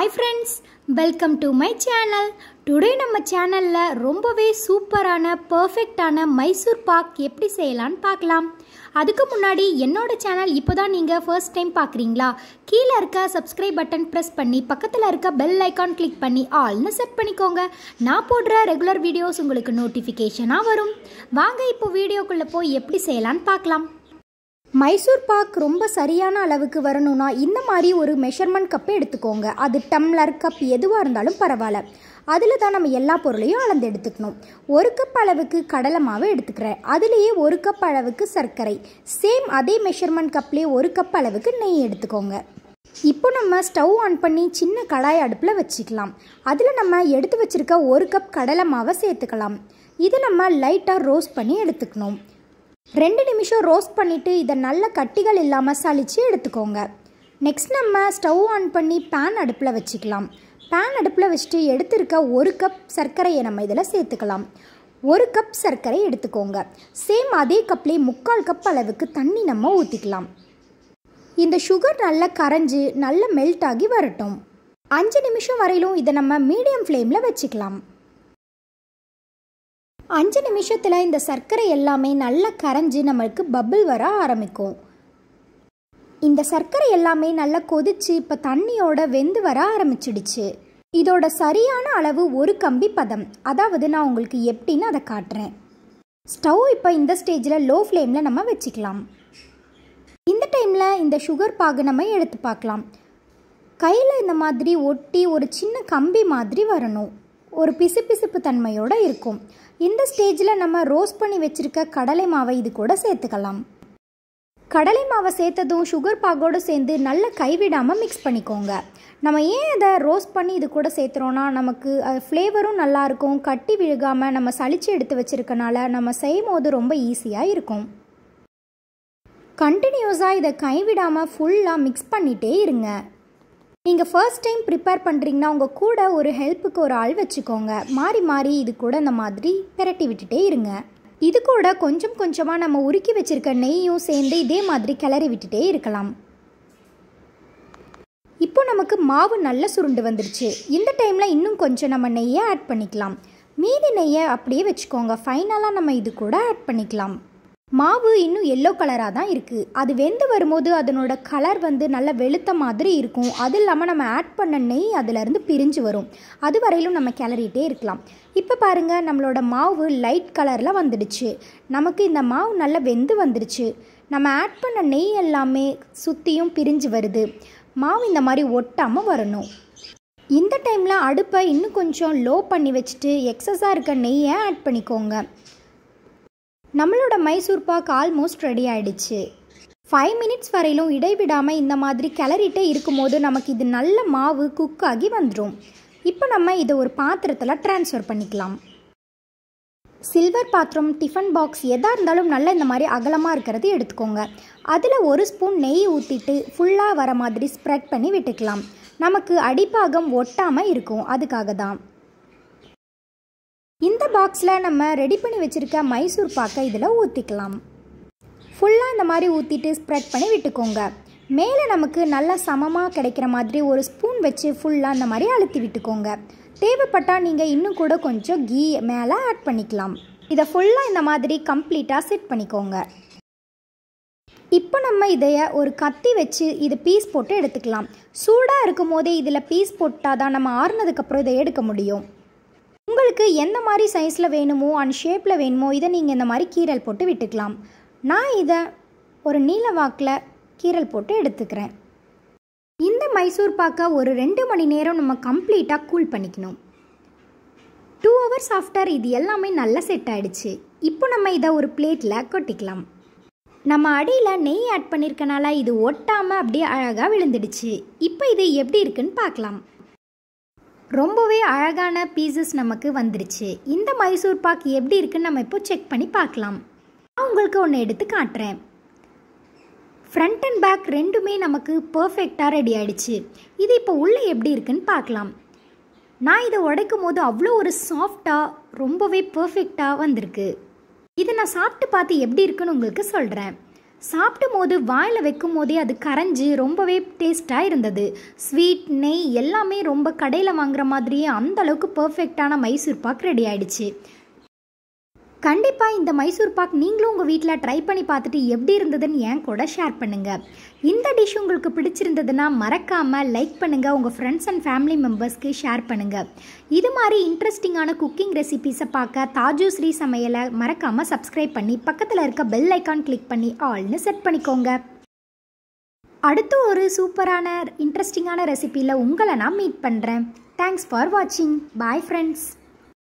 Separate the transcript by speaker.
Speaker 1: hi friends welcome to my channel today நம்ம சேனலில் ரொம்பவே சூப்பரான பர்ஃபெக்டான மைசூர் பாக் எப்படி செய்யலான்னு பார்க்கலாம் அதுக்கு முன்னாடி என்னோட சேனல் இப்போ தான் நீங்கள் ஃபர்ஸ்ட் டைம் பார்க்குறீங்களா கீழே இருக்க சப்ஸ்கிரைப் பட்டன் ப்ரெஸ் பண்ணி பக்கத்தில் இருக்க பெல் ஐக்கான் கிளிக் பண்ணி ஆல்னு செட் பண்ணிக்கோங்க நான் போடுற ரெகுலர் வீடியோஸ் உங்களுக்கு நோட்டிஃபிகேஷனாக வரும் வாங்க இப்போ வீடியோக்குள்ளே போய் எப்படி செய்யலான்னு பார்க்கலாம் மைசூர் பாக் ரொம்ப சரியான அளவுக்கு வரணும்னா இந்த மாதிரி ஒரு மெஷர்மெண்ட் கப் எடுத்துக்கோங்க அது டம்ளர் கப் எதுவாக இருந்தாலும் பரவாயில்ல அதில் தான் நம்ம எல்லா பொருளையும் அளந்து எடுத்துக்கணும் ஒரு கப் அளவுக்கு கடலை மாவு எடுத்துக்கிறேன் அதுலேயே ஒரு கப் அளவுக்கு சர்க்கரை சேம் அதே மெஷர்மெண்ட் கப்லேயே ஒரு கப் அளவுக்கு நெய் எடுத்துக்கோங்க இப்போ நம்ம ஸ்டவ் ஆன் பண்ணி சின்ன கடாய் அடுப்பில் வச்சுக்கலாம் அதில் நம்ம எடுத்து வச்சுருக்க ஒரு கப் கடலை மாவை சேர்த்துக்கலாம் இது நம்ம லைட்டாக ரோஸ்ட் பண்ணி எடுத்துக்கணும் ரெண்டு நிமிஷம் ரோஸ்ட் பண்ணிவிட்டு இதை நல்ல கட்டிகள் இல்லாமல் சளிச்சு எடுத்துக்கோங்க நெக்ஸ்ட் நம்ம ஸ்டவ் ஆன் பண்ணி பேன் அடுப்பில் வச்சுக்கலாம் பேன் அடுப்பில் வச்சுட்டு எடுத்திருக்க ஒரு கப் சர்க்கரையை நம்ம இதில் சேர்த்துக்கலாம் ஒரு கப் சர்க்கரை எடுத்துக்கோங்க சேம் அதே கப்லேயே முக்கால் கப் அளவுக்கு தண்ணி நம்ம ஊற்றிக்கலாம் இந்த சுகர் நல்லா கரைஞ்சி நல்ல மெல்ட் ஆகி வரட்டும் அஞ்சு நிமிஷம் வரையிலும் இதை நம்ம மீடியம் ஃப்ளேமில் வச்சுக்கலாம் அஞ்சு நிமிஷத்தில் இந்த சர்க்கரை எல்லாமே நல்லா கரைஞ்சி நம்மளுக்கு பபிள் வர ஆரம்பிக்கும் இந்த சர்க்கரை எல்லாமே நல்லா கொதிச்சு இப்போ தண்ணியோட வெந்து வர ஆரம்பிச்சிடுச்சு இதோட சரியான அளவு ஒரு கம்பி பதம் அதாவது நான் உங்களுக்கு எப்படின்னு அதை காட்டுறேன் ஸ்டவ் இப்போ இந்த ஸ்டேஜில் லோ ஃப்ளேமில் நம்ம வச்சுக்கலாம் இந்த டைமில் இந்த சுகர் பாகு நம்ம எடுத்து பார்க்கலாம் கையில் இந்த மாதிரி ஒட்டி ஒரு சின்ன கம்பி மாதிரி வரணும் ஒரு பிசுபிசுப்பு தன்மையோடு இருக்கும் இந்த ஸ்டேஜில் நம்ம ரோஸ்ட் பண்ணி வச்சுருக்க கடலை மாவை இது கூட சேர்த்துக்கலாம் கடலை மாவை சேர்த்ததும் சுகர் பாகோடு சேர்ந்து நல்லா கைவிடாமல் மிக்ஸ் பண்ணிக்கோங்க நம்ம ஏன் இதை ரோஸ்ட் பண்ணி இது கூட சேர்த்துறோன்னா நமக்கு ஃப்ளேவரும் நல்லாயிருக்கும் கட்டி விழுகாமல் நம்ம சளிச்சு எடுத்து வச்சுருக்கனால நம்ம செய்யும் போது ரொம்ப ஈஸியாக இருக்கும் கண்டினியூஸாக இதை கைவிடாமல் ஃபுல்லாக மிக்ஸ் பண்ணிகிட்டே இருங்க நீங்கள் ஃபர்ஸ்ட் டைம் ப்ரிப்பேர் பண்ணுறீங்கன்னா உங்கள் கூட ஒரு ஹெல்ப்புக்கு ஒரு ஆள் வச்சுக்கோங்க மாறி மாறி இது கூட இந்த மாதிரி பிரட்டி விட்டுட்டே இருங்க இது கூட கொஞ்சம் கொஞ்சமாக நம்ம உருக்கி வச்சுருக்க நெய்யும் சேர்ந்து இதே மாதிரி கிளறி விட்டுட்டே இருக்கலாம் இப்போ நமக்கு மாவு நல்ல சுருண்டு வந்துருச்சு இந்த டைமில் இன்னும் கொஞ்சம் நம்ம நெய்யை ஆட் பண்ணிக்கலாம் மீதி நெய்யை அப்படியே வச்சுக்கோங்க ஃபைனலாக நம்ம இது கூட ஆட் பண்ணிக்கலாம் மாவு இன்னும் எல்லோ கலராக தான் இருக்குது அது வெந்து வரும்போது அதனோட கலர் வந்து நல்ல வெளுத்த மாதிரி இருக்கும் அது இல்லாமல் நம்ம ஆட் பண்ண நெய் அதிலேருந்து பிரிஞ்சு வரும் அது வரையிலும் நம்ம கிளறிட்டே இருக்கலாம் இப்போ பாருங்கள் நம்மளோட மாவு லைட் கலரில் வந்துடுச்சு நமக்கு இந்த மாவு நல்லா வெந்து வந்துடுச்சு நம்ம ஆட் பண்ண நெய் எல்லாமே சுற்றியும் பிரிஞ்சு வருது மாவு இந்த மாதிரி ஒட்டாமல் வரணும் இந்த டைமில் அடுப்பை இன்னும் கொஞ்சம் லோ பண்ணி வச்சுட்டு எக்ஸஸாக இருக்க நெய்யை ஆட் பண்ணிக்கோங்க நம்மளோட மைசூர் பாக் ஆல்மோஸ்ட் ரெடி ஆயிடுச்சு ஃபைவ் மினிட்ஸ் வரையிலும் இடைவிடாமல் இந்த மாதிரி கிளறிட்டே இருக்கும்போது நமக்கு இது நல்ல மாவு குக் ஆகி வந்துடும் இப்போ நம்ம இதை ஒரு பாத்திரத்தில் ட்ரான்ஸ்ஃபர் பண்ணிக்கலாம் சில்வர் பாத்திரம் டிஃபன் பாக்ஸ் எதாக இருந்தாலும் நல்ல இந்த மாதிரி அகலமாக இருக்கிறது எடுத்துக்கோங்க அதில் ஒரு ஸ்பூன் நெய் ஊற்றிட்டு ஃபுல்லாக வர மாதிரி ஸ்ப்ரெட் பண்ணி விட்டுக்கலாம் நமக்கு அடிப்பாகம் ஒட்டாமல் இருக்கும் அதுக்காக தான் இந்த பாக்ஸில் நம்ம ரெடி பண்ணி வச்சுருக்க மைசூர் பாக்கை இதில் ஊற்றிக்கலாம் ஃபுல்லாக இந்த மாதிரி ஊற்றிட்டு ஸ்ப்ரெட் பண்ணி விட்டுக்கோங்க மேலே நமக்கு நல்லா சமமாக கிடைக்கிற மாதிரி ஒரு ஸ்பூன் வச்சு ஃபுல்லாக இந்த மாதிரி அழுத்தி விட்டுக்கோங்க தேவைப்பட்டால் நீங்கள் இன்னும் கூட கொஞ்சம் கீ மேலே ஆட் பண்ணிக்கலாம் இதை ஃபுல்லாக இந்த மாதிரி கம்ப்ளீட்டாக செட் பண்ணிக்கோங்க இப்போ நம்ம இதைய ஒரு கத்தி வச்சு இது பீஸ் போட்டு எடுத்துக்கலாம் சூடாக இருக்கும் போதே இதில் பீஸ் போட்டால் தான் நம்ம ஆறுனதுக்கப்புறம் இதை எடுக்க முடியும் உங்களுக்கு எந்த மாதிரி சைஸில் வேணுமோ அண்ட் ஷேப்பில் வேணுமோ இதை நீங்கள் இந்த மாதிரி கீரல் போட்டு விட்டுக்கலாம் நான் இதை ஒரு நீல வாக்கில் கீரல் போட்டு எடுத்துக்கிறேன் இந்த மைசூர் பாக்கை ஒரு ரெண்டு மணி நேரம் நம்ம கம்ப்ளீட்டாக கூல் பண்ணிக்கணும் டூ ஹவர்ஸ் ஆஃப்டர் இது எல்லாமே நல்லா செட் ஆகிடுச்சு இப்போ நம்ம இதை ஒரு பிளேட்டில் கொட்டிக்கலாம் நம்ம அடியில் நெய் ஆட் பண்ணியிருக்கனால இது ஒட்டாமல் அப்படியே அழகாக விழுந்துடுச்சு இப்போ இது எப்படி இருக்குன்னு பார்க்கலாம் ரொம்பவே அழகான பீசஸ் நமக்கு வந்துருச்சு இந்த மைசூர் பாக் எப்படி இருக்குன்னு நம்ம இப்போ செக் பண்ணி பார்க்கலாம் நான் உங்களுக்கு ஒன்று எடுத்து காட்டுறேன் ஃப்ரண்ட் அண்ட் பேக் ரெண்டுமே நமக்கு பர்ஃபெக்டாக ரெடி ஆகிடுச்சு இது இப்போ உள்ளே எப்படி இருக்குன்னு பார்க்கலாம் நான் இதை உடைக்கும் போது அவ்வளோ ஒரு சாஃப்டாக ரொம்பவே பர்ஃபெக்டாக வந்திருக்கு இதை நான் சாப்பிட்டு பார்த்து எப்படி இருக்குன்னு உங்களுக்கு சொல்கிறேன் சாப்பிடும் போது வாயில் வைக்கும் போதே அது கரைஞ்சி ரொம்பவே டேஸ்ட்டாக இருந்தது ஸ்வீட் நெய் எல்லாமே ரொம்ப கடையில் வாங்குற மாதிரியே அந்த அளவுக்கு பர்ஃபெக்டான மைசூர் பாக் ரெடி ஆயிடுச்சு கண்டிப்பாக இந்த மைசூர் பாக் நீங்களும் உங்கள் வீட்டில் ட்ரை பண்ணி பார்த்துட்டு எப்படி இருந்ததுன்னு என் கூட ஷேர் பண்ணுங்கள் இந்த டிஷ் உங்களுக்கு பிடிச்சிருந்ததுன்னா மறக்காமல் லைக் பண்ணுங்கள் உங்கள் ஃப்ரெண்ட்ஸ் அண்ட் ஃபேமிலி மெம்பர்ஸ்க்கு ஷேர் பண்ணுங்கள் இது மாதிரி இன்ட்ரெஸ்டிங்கான குக்கிங் ரெசிபீஸை பார்க்க தாஜு ஸ்ரீ சமையலை மறக்காமல் சப்ஸ்கிரைப் பண்ணி பக்கத்தில் இருக்க பெல் ஐக்கான் கிளிக் பண்ணி ஆல்னு செட் பண்ணிக்கோங்க அடுத்து ஒரு சூப்பரான இன்ட்ரெஸ்டிங்கான ரெசிபியில் உங்களை நான் மீட் பண்ணுறேன் தேங்க்ஸ் ஃபார் வாட்சிங் பாய் ஃப்ரெண்ட்ஸ்